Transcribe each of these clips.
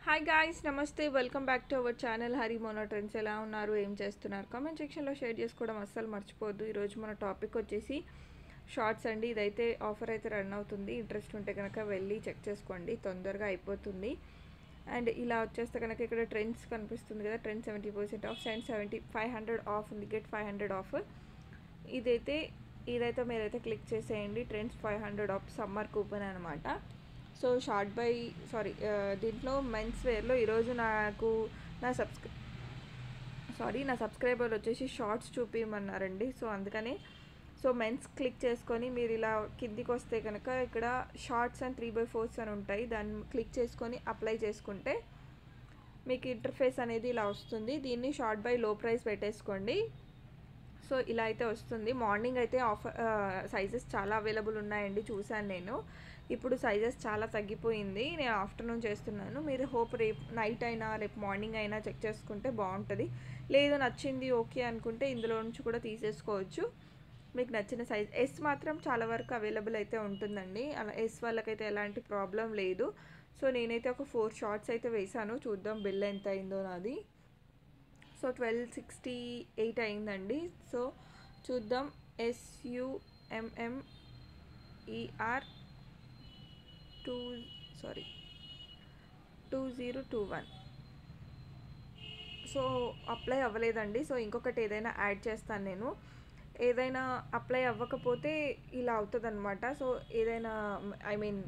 hi guys నమస్తే welcome back to our channel Hari mono trends ఎలా ఉన్నారు ఏం చేస్తున్నారు కామెంట్ సెక్షన్లో షేర్ చేసుకోవడం అస్సలు మర్చిపోవద్దు ఈరోజు మన టాపిక్ వచ్చేసి షార్ట్స్ అండి ఇదైతే ఆఫర్ అయితే రన్ అవుతుంది ఇంట్రెస్ట్ ఉంటే కనుక వెళ్ళి చెక్ చేసుకోండి తొందరగా అయిపోతుంది అండ్ ఇలా వచ్చేస్తే కనుక ఇక్కడ ట్రెండ్స్ కనిపిస్తుంది కదా trend seventy percent off and seventy five hundred off ఉంది గెట్ ఫైవ్ హండ్రెడ్ ఆఫ్ ఇదైతే ఇదైతే మీరైతే క్లిక్ చేసేయండి trends five hundred off summer coupon అనమాట సో షార్ట్ బై సారీ దీంట్లో మెన్స్ వేర్లో ఈరోజు నాకు నా సబ్స్క్రై సారీ నా సబ్స్క్రైబర్ వచ్చేసి షార్ట్స్ చూపించమన్నారండి సో అందుకని సో మెన్స్ క్లిక్ చేసుకొని మీరు ఇలా కిందికి వస్తే కనుక ఇక్కడ shorts and three by fours అని ఉంటాయి దాన్ని క్లిక్ చేసుకొని అప్లై చేసుకుంటే మీకు ఇంటర్ఫేస్ అనేది ఇలా వస్తుంది దీన్ని షార్ట్ బై లో ప్రైస్ పెట్టేసుకోండి సో ఇలా అయితే వస్తుంది మార్నింగ్ అయితే ఆఫర్ సైజెస్ చాలా అవైలబుల్ ఉన్నాయండి చూశాను నేను ఇప్పుడు సైజెస్ చాలా తగ్గిపోయింది నేను ఆఫ్టర్నూన్ చేస్తున్నాను మీరు హోప్ రేపు నైట్ అయినా రేపు మార్నింగ్ అయినా చెక్ చేసుకుంటే బాగుంటుంది లేదు నచ్చింది ఓకే అనుకుంటే ఇందులో నుంచి కూడా తీసేసుకోవచ్చు మీకు నచ్చిన సైజ్ ఎస్ మాత్రం చాలా వరకు అవైలబుల్ అయితే ఉంటుందండి అలా ఎస్ వాళ్ళకైతే ఎలాంటి ప్రాబ్లం లేదు సో నేనైతే ఒక ఫోర్ షార్ట్స్ అయితే వేసాను చూద్దాం బిల్ ఎంత అయిందో నాది సో ట్వెల్వ్ సిక్స్టీ ఎయిట్ అయిందండి సో చూద్దాం S U M M E R two sorry two zero two one so apply అవ్వలేదండి సో ఇంకొకటి ఏదైనా యాడ్ చేస్తాను నేను ఏదైనా అప్లై అవ్వకపోతే ఇలా అవుతుంది అనమాట సో ఏదైనా ఐ మీన్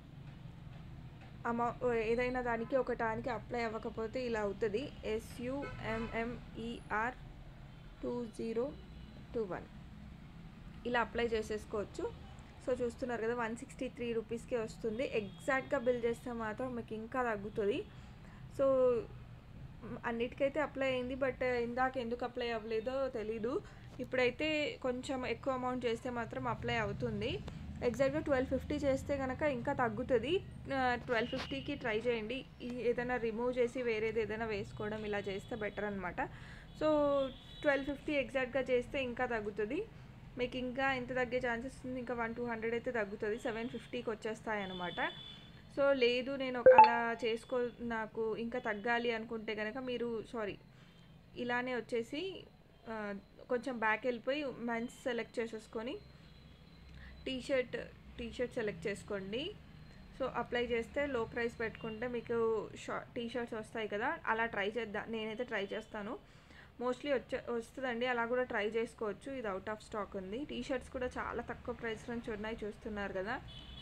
అమౌ ఏదైనా దానికి ఒక దానికి అప్లై అవ్వకపోతే ఇలా అవుతుంది S U M M E R two zero two one ఇలా అప్లై చేసేసుకోవచ్చు సో చూస్తున్నారు కదా వన్ సిక్స్టీ త్రీ రూపీస్కే వస్తుంది ఎగ్జాక్ట్గా బిల్ చేస్తే మాత్రం మీకు ఇంకా తగ్గుతుంది సో అన్నిటికైతే అప్లై అయింది బట్ ఇందాక ఎందుకు అప్లై అవ్వలేదో తెలీదు ఇప్పుడైతే కొంచెం ఎక్కువ అమౌంట్ చేస్తే మాత్రం అప్లై అవుతుంది ఎగ్జాక్ట్గా ట్వెల్వ్ ఫిఫ్టీ చేస్తే కనుక ఇంకా తగ్గుతుంది ట్వెల్వ్ ఫిఫ్టీకి ట్రై చేయండి ఏదైనా రిమూవ్ చేసి వేరేది ఏదైనా వేసుకోవడం ఇలా చేస్తే బెటర్ అనమాట సో ట్వెల్వ్ ఫిఫ్టీ ఎగ్జాక్ట్గా చేస్తే ఇంకా తగ్గుతుంది మీకు ఇంకా ఎంత తగ్గే ఛాన్సెస్ ఉంది ఇంకా వన్ టూ హండ్రెడ్ అయితే తగ్గుతుంది సెవెన్ ఫిఫ్టీకి వచ్చేస్తాయి అనమాట సో లేదు నేను అలా చేసుకో నాకు ఇంకా తగ్గాలి అనుకుంటే కనుక మీరు సారీ ఇలానే వచ్చేసి కొంచెం బ్యాక్ వెళ్ళిపోయి మెన్స్ సెలెక్ట్ చేసేసుకొని టీషర్ట్ టీషర్ట్ సెలెక్ట్ చేసుకోండి సో అప్లై చేస్తే లో ప్రైస్ పెట్టుకుంటే మీకు షా టీషర్ట్స్ వస్తాయి కదా అలా ట్రై చేద్దాం నేనైతే ట్రై చేస్తాను మోస్ట్లీ వచ్చే వస్తుందండి అలా కూడా ట్రై చేసుకోవచ్చు ఇది అవుట్ ఆఫ్ స్టాక్ ఉంది టీషర్ట్స్ కూడా చాలా తక్కువ ప్రైస్ నుంచి ఉన్నాయి చూస్తున్నారు కదా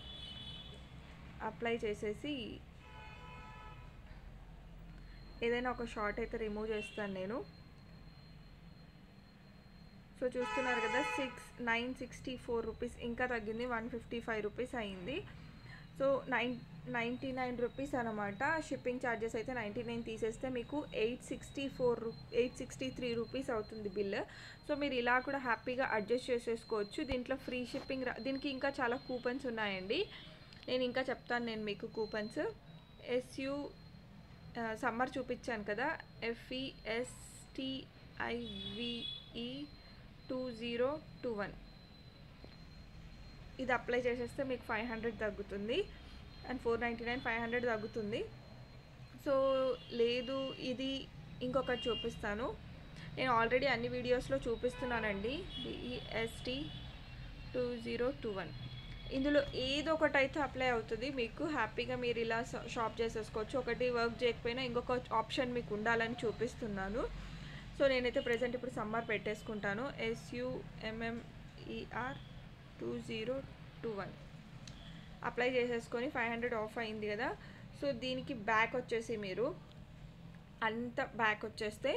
అప్లై చేసేసి ఏదైనా ఒక షార్ట్ అయితే రిమూవ్ చేస్తాను నేను సో చూస్తున్నారు కదా six nine sixty four rupees ఇంకా తగ్గింది వన్ ఫిఫ్టీ ఫైవ్ రూపీస్ అయింది so nine ninety nine rupees అనమాట షిప్పింగ్ ఛార్జెస్ అయితే నైంటీ నైన్ తీసేస్తే మీకు ఎయిట్ సిక్స్టీ ఫోర్ రూ ఎయిట్ సిక్స్టీ త్రీ రూపీస్ అవుతుంది బిల్ సో మీరు ఇలా కూడా హ్యాపీగా అడ్జస్ట్ చేసేసుకోవచ్చు దీంట్లో ఫ్రీ షిప్పింగ్ దీనికి ఇంకా చాలా కూపన్స్ ఉన్నాయండి నేను ఇంకా చెప్తాను నేను మీకు కూపన్స్ ఎస్యు సమ్మర్ చూపించాను కదా ఎఫ్ఈఎస్టిఐవిఈ టూ జీరో టూ వన్ ఇది అప్లై చేసేస్తే మీకు ఫైవ్ హండ్రెడ్ తగ్గుతుంది and four ninety nine five hundred తగ్గుతుంది సో లేదు ఇది ఇంకొకటి చూపిస్తాను నేను ఆల్రెడీ అన్ని వీడియోస్లో చూపిస్తున్నానండి బిఈఎస్టీ టూ జీరో టూ వన్ ఇందులో ఏదో ఒకటి అయితే అప్లై అవుతుంది మీకు హ్యాపీగా మీరు ఇలా షాప్ చేసేసుకోవచ్చు ఒకటి వర్క్ చేయకపోయినా ఇంకొక ఆప్షన్ మీకు ఉండాలని చూపిస్తున్నాను సో నేనైతే ప్రజెంట్ ఇప్పుడు సమ్మర్ పెట్టేసుకుంటాను S U M M E R two zero two one apply చేసేసుకొని ఫైవ్ హండ్రెడ్ ఆఫ్ అయింది కదా సో దీనికి బ్యాక్ వచ్చేసి మీరు అంత బ్యాక్ వచ్చేస్తే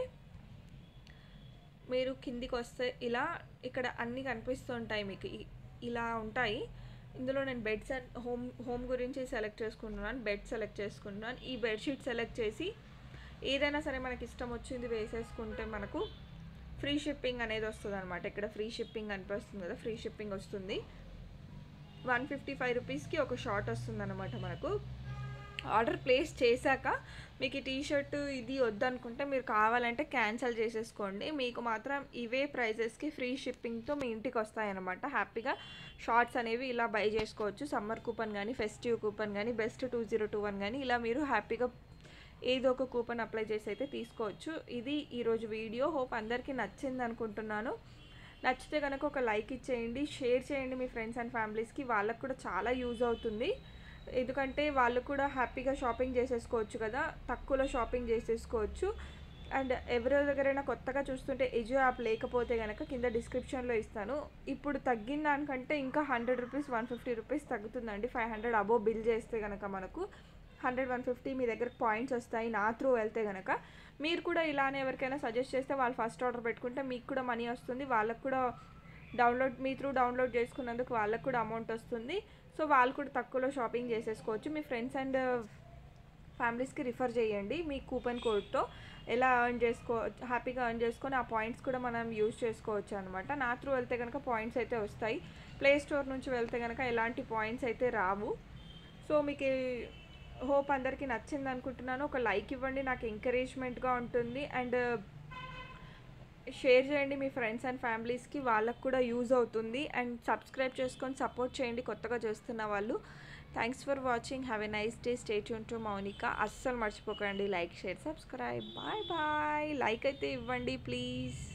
మీరు కిందికి వస్తే ఇలా ఇక్కడ అన్నీ కనిపిస్తుంటాయి మీకు ఇలా ఉంటాయి ఇందులో నేను బెడ్ హోమ్ హోమ్ గురించి సెలెక్ట్ చేసుకుంటున్నాను బెడ్ సెలెక్ట్ చేసుకుంటున్నాను ఈ బెడ్షీట్ సెలెక్ట్ చేసి ఏదైనా సరే మనకి ఇష్టం వచ్చింది వేసేసుకుంటే మనకు ఫ్రీ షిప్పింగ్ అనేది వస్తుంది అనమాట ఇక్కడ ఫ్రీ షిప్పింగ్ అనిపిస్తుంది కదా ఫ్రీ షిప్పింగ్ వస్తుంది వన్ ఫిఫ్టీ ఫైవ్ రూపీస్కి ఒక షార్ట్ వస్తుంది అనమాట మనకు ఆర్డర్ ప్లేస్ చేశాక మీకు ఈ టీషర్ట్ ఇది వద్దనుకుంటే మీరు కావాలంటే క్యాన్సిల్ చేసేసుకోండి మీకు మాత్రం ఇవే ప్రైజెస్కి ఫ్రీ షిప్పింగ్తో మీ ఇంటికి వస్తాయన్నమాట హ్యాపీగా షార్ట్స్ అనేవి ఇలా బై చేసుకోవచ్చు సమ్మర్ కూపన్ కానీ ఫెస్టివ్ కూపన్ కానీ best two zero two one కానీ ఇలా మీరు హ్యాపీగా ఏదో ఒక కూపన్ అప్లై చేసి అయితే తీసుకోవచ్చు ఇది ఈరోజు వీడియో హోప్ అందరికీ నచ్చింది అనుకుంటున్నాను నచ్చితే కనుక ఒక లైక్ ఇచ్చేయండి షేర్ చేయండి మీ ఫ్రెండ్స్ అండ్ ఫ్యామిలీస్కి వాళ్ళకు కూడా చాలా యూజ్ అవుతుంది ఎందుకంటే వాళ్ళు కూడా హ్యాపీగా షాపింగ్ చేసేసుకోవచ్చు కదా తక్కువలో షాపింగ్ చేసేసుకోవచ్చు అండ్ ఎవరి దగ్గరైనా కొత్తగా చూస్తుంటే ఎజో యాప్ లేకపోతే కనుక కింద డిస్క్రిప్షన్లో ఇస్తాను ఇప్పుడు తగ్గిన దానికంటే ఇంకా hundred rupees one fifty rupees తగ్గుతుందండి ఫైవ్ హండ్రెడ్ అబోవ్ బిల్ చేస్తే కనుక మనకు హండ్రెడ్ వన్ ఫిఫ్టీ మీ దగ్గర పాయింట్స్ వస్తాయి నా త్రూ వెళ్తే కనుక మీరు కూడా ఇలానే ఎవరికైనా సజెస్ట్ చేస్తే వాళ్ళు ఫస్ట్ ఆర్డర్ పెట్టుకుంటే మీకు కూడా మనీ వస్తుంది వాళ్ళకు కూడా డౌన్లోడ్ మీ త్రూ డౌన్లోడ్ చేసుకున్నందుకు వాళ్ళకు కూడా అమౌంట్ వస్తుంది సో వాళ్ళు కూడా తక్కువలో షాపింగ్ చేసేసుకోవచ్చు మీ ఫ్రెండ్స్ అండ్ ఫ్యామిలీస్కి రిఫర్ చేయండి మీ కూపన్ కోడ్తో ఎలా ఎర్న్ చేసుకో హ్యాపీగా ఎర్న్ చేసుకొని ఆ పాయింట్స్ కూడా మనం యూజ్ చేసుకోవచ్చు అనమాట నా త్రూ వెళ్తే కనుక పాయింట్స్ అయితే వస్తాయి ప్లే స్టోర్ నుంచి వెళ్తే కనుక ఎలాంటి పాయింట్స్ అయితే రావు సో మీకు హోప్ అందరికీ నచ్చింది అనుకుంటున్నాను ఒక లైక్ ఇవ్వండి నాకు ఎంకరేజ్మెంట్గా ఉంటుంది అండ్ షేర్ చేయండి మీ ఫ్రెండ్స్ అండ్ ఫ్యామిలీస్కి వాళ్ళకు కూడా యూజ్ అవుతుంది అండ్ సబ్స్క్రైబ్ చేసుకొని సపోర్ట్ చేయండి కొత్తగా చేస్తున్న వాళ్ళు thanks for watching have a nice day stay tune to Mounika అస్సలు మర్చిపోకండి like share subscribe bye bye like అయితే ఇవ్వండి ప్లీజ్